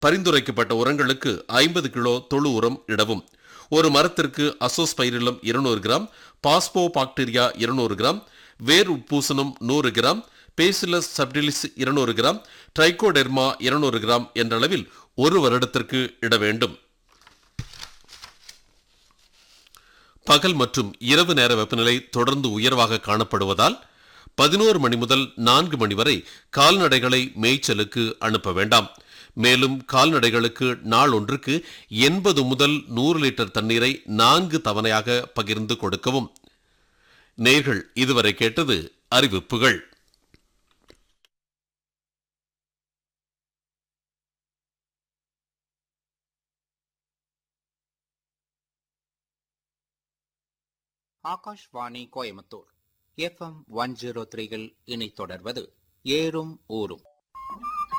பரிந்துரைக்கப்பட்ட உரங்களுக்கு ஐம்பது கிலோ தொழு உரம் இடவும் ஒரு மரத்திற்கு அசோஸ்பைரிலம் இருநூறு கிராம் பாஸ்போ பாக்டீரியா இருநூறு கிராம் வேர் உட்பூசணம் நூறு கிராம் பேசிலஸ் சப்டிலிஸ் இருநூறு கிராம் ட்ரைகோடெர்மா இருநூறு கிராம் என்ற அளவில் ஒரு வருடத்திற்கு இட வேண்டும் பகல் மற்றும் இரவு நேர வெப்பநிலை தொடர்ந்து உயர்வாக காணப்படுவதால் பதினோரு மணி முதல் நான்கு மணி வரை கால்நடைகளை மேய்ச்சலுக்கு அனுப்ப வேண்டாம் மேலும் கால்நடைகளுக்கு நாள் ஒன்றுக்கு எண்பது முதல் நூறு லிட்டர் தண்ணீரை நான்கு தவணையாக பகிர்ந்து கொடுக்கவும் நேர்கள் இதுவரை கேட்டது அறிவிப்புகள் Akashvani Coimbatore FM one zero த்ரீயில் இனி தொடர்வது ஏறும் ஊரும்